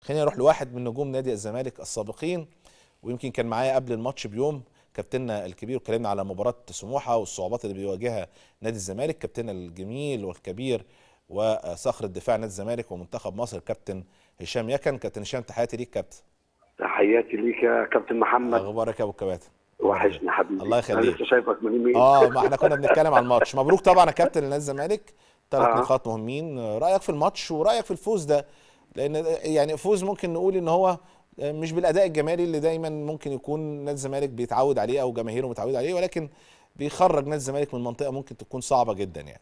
خلينا نروح لواحد من نجوم نادي الزمالك السابقين ويمكن كان معايا قبل الماتش بيوم كابتننا الكبير واتكلمنا على مباراه سموحه والصعوبات اللي بيواجهها نادي الزمالك كابتننا الجميل والكبير وصخر الدفاع نادي الزمالك ومنتخب مصر كابتن هشام يكن كابتن هشام تحياتي ليك كابتن تحياتي ليك يا كابتن محمد اخبارك يا ابو الكباتن وحشني حبيبي الله يخليك. انا لسه شايفك من يومين اه ما احنا كنا بنتكلم عن الماتش مبروك طبعا يا كابتن لنادي الزمالك ثلاث آه. نقاط مهمين رايك في الماتش ورايك في الفوز ده لان يعني فوز ممكن نقول ان هو مش بالاداء الجمالي اللي دايما ممكن يكون نادي الزمالك بيتعود عليه او جماهيره متعود عليه ولكن بيخرج نادي الزمالك من منطقه ممكن تكون صعبه جدا يعني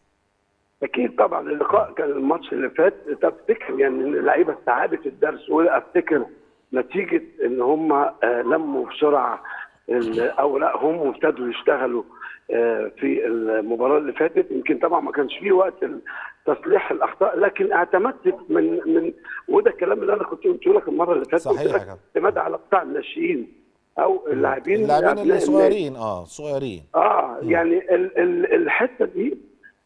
اكيد طبعا اللقاء كان الماتش اللي فات تفتكر يعني ان اللعيبه استوعبت الدرس وافتكر نتيجه ان هم آه، لموا بسرعه ال- اوراقهم وابتدوا يشتغلوا آه، في المباراه اللي فاتت يمكن طبعا ما كانش فيه وقت تصليح الاخطاء لكن اعتمدت من من وده الكلام اللي انا كنت قلته لك المره اللي فاتت صحيح قلت يا لك كابتن. اعتماد على قطاع الناشئين او اللاعبين اللاعبين أبناء النادي. الصغيرين اه صغيرين اه يعني ال ال الحته دي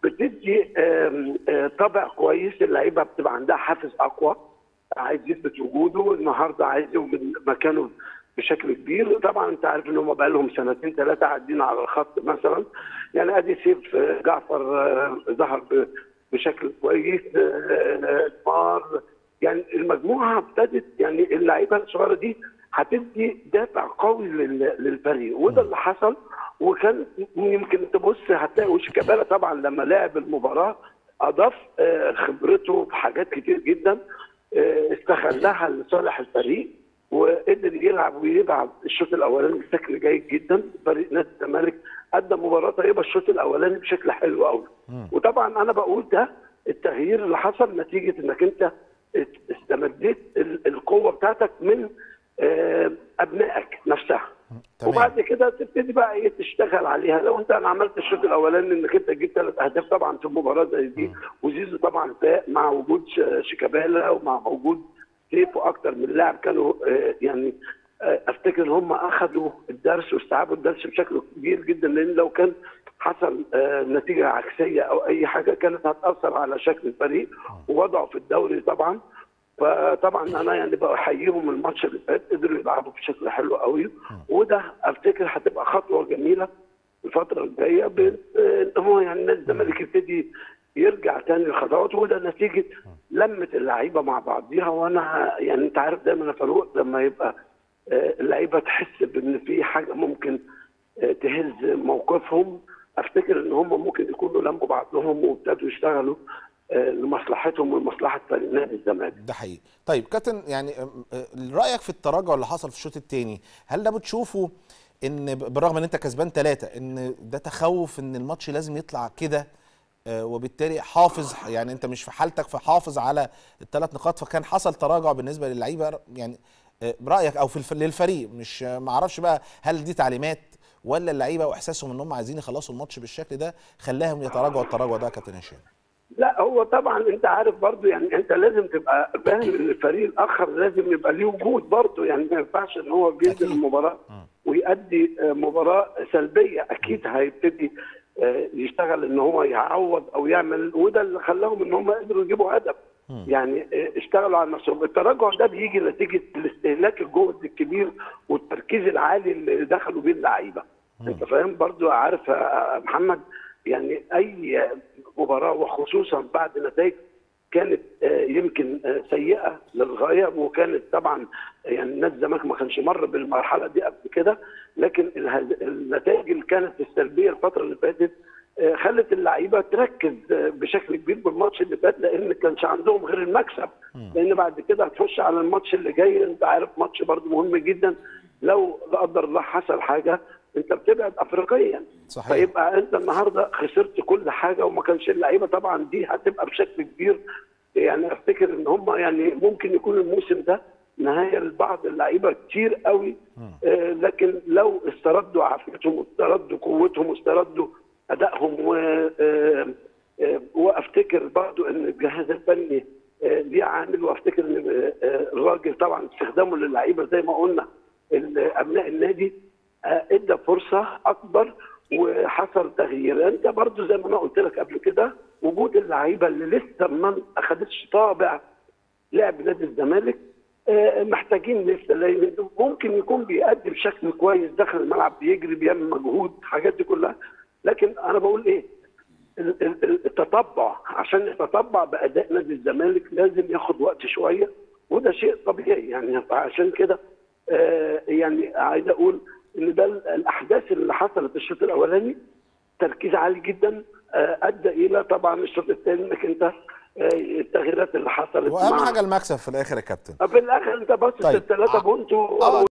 بتدي آم، آه، طابع كويس اللعيبه بتبقى عندها حافز اقوى عايز يثبت وجوده النهارده عايز يوجد مكانه بشكل كبير طبعا انت عارف ان هم بقى لهم سنتين ثلاثه قاعدين على الخط مثلا يعني ادي سيف آه، جعفر آه، ظهر ب- بشكل كويس آه، نيمار يعني المجموعه ابتدت يعني اللعيبه الصغيره دي هتدي دافع قوي لل- للفريق وده اللي حصل وكان يمكن تبص هتلاقي وش كبالة طبعا لما لعب المباراه اضاف آه، خبرته في حاجات كتير جدا آه، استغلها لصالح الفريق وقدر يلعب ويلعب الشوط الاولاني بشكل جيد جدا فريق نادي الزمالك ادى مباراه طيبه الشوط الاولاني بشكل حلو قوي وطبعا انا بقول ده التغيير اللي حصل نتيجه انك انت استمديت ال- القوه بتاعتك من آه، ابنائك نفسها تمام. وبعد كده تبتدي بقى ايه تشتغل عليها لو انت انا عملت الشوط الاولاني انك انت جبت ثلاث اهداف طبعا في مباراه زي دي وزيزو طبعا فاق مع وجود ش- شيكابالا ومع وجود سيف واكتر من لاعب كانوا آه، يعني آه، افتكر ان هم اخذوا الدرس واستوعبوا الدرس بشكل كبير جدا لان لو كان حصل آه، نتيجه عكسيه او اي حاجه كانت هتاثر على شكل الفريق ووضعه في الدوري طبعا فطبعا انا يعني بحييهم الماتش اللي فات قدروا يلعبوا بشكل حلو قوي وده افتكر هتبقى خطوه جميله الفتره الجايه ب- ان هو يعني نادي الزمالك يبتدي يرجع تاني للخطوات وده نتيجه لمه اللعيبه مع بعضيها وانا يعني انت عارف دايما يا فاروق لما يبقى آه، اللعيبه تحس بان في حاجه ممكن آه، تهز موقفهم افتكر ان هم ممكن يكونوا لموا بعضهم وابتدوا يشتغلوا آه، لمصلحتهم ولمصلحه فريق نادي الزمالك ده حقيقي طيب كابتن يعني أم، أه، رايك في التراجع اللي حصل في الشوط الثاني هل ده بتشوفه ان ب- بالرغم ان انت كسبان ثلاثة ان ده تخوف ان الماتش لازم يطلع كده آه، وبالتالي حافظ يعني انت مش في حالتك فحافظ على الثلاث نقاط فكان حصل تراجع بالنسبه للعيبه يعني آه، رايك او في الف... للفريق مش آه، ما اعرفش بقى هل دي تعليمات ولا اللعيبه واحساسهم ان هم عايزين يخلصوا الماتش بالشكل ده خلاهم يتراجعوا التراجع ده يا كابتن هشام لا هو طبعا انت عارف برضو يعني انت لازم تبقى فاهم ان الفريق الاخر لازم يبقى ليه وجود برضو يعني ما ينفعش ان هو بينزل أكيد. المباراه ويؤدي آه، مباراه سلبيه اكيد هيبتدي آه، يشتغل ان هو يعوض او يعمل وده اللي خلاهم ان هم قدروا يجيبوا هدف يعني آه، اشتغلوا على نفسهم التراجع ده بيجي نتيجه الاستهلاك الجهد الكبير والتركيز العالي اللي دخلوا بيه اللعيبه انت فاهم برضو عارف يا محمد يعني اي مباراه وخصوصا بعد نتائج كانت آه، يمكن آه، سيئه للغايه وكانت طبعا يعني نادي الزمالك ما كانش مر بالمرحله دي قبل كده لكن اله- النتائج اللي كانت السلبيه الفتره اللي فاتت آه، خلت اللعيبه تركز آه، بشكل كبير بالماتش اللي فات لان ما كانش عندهم غير المكسب لان بعد كده هتخش على الماتش اللي جاي انت عارف ماتش برضه مهم جدا لو لا قدر الله حصل حاجه انت بتبعد افريقيا صحيح. فيبقى انت النهارده خسرت كل حاجه وما كانش اللعيبه طبعا دي هتبقى بشكل كبير يعني افتكر ان هم يعني ممكن يكون الموسم ده نهايه لبعض اللعيبه كتير قوي آه لكن لو استردوا عافيتهم واستردوا قوتهم واستردوا ادائهم و آه آه وافتكر برضو ان الجهاز الفني آه ليه عامل وافتكر ان آه آه، الراجل طبعا استخدامه للعيبه زي ما قلنا ال- ابناء النادي آه، ادى فرصه اكبر وحصل تغيير انت برضو زي ما انا قلت لك قبل كده وجود اللعيبه اللي لسه ما اخذتش طابع لعب نادي الزمالك آه، محتاجين لسه لان ممكن يكون بيأدي بشكل كويس داخل الملعب بيجري بيعمل مجهود الحاجات دي كلها لكن انا بقول ايه ال- ال- ال- التتبع عشان يتتبع باداء نادي الزمالك لازم ياخد وقت شويه وده شيء طبيعي يعني عشان كده آه، يعني عايز اقول ان ده ال- الاحداث اللي حصلت في الشوط الاولاني تركيز عالي جدا آه، ادى الى طبعا الشوط الثاني انك انت آه، التغييرات اللي حصلت واهم مع- حاجه المكسب في الاخر يا كابتن في الاخر انت بص طيب. الثلاثه بونت و- آه،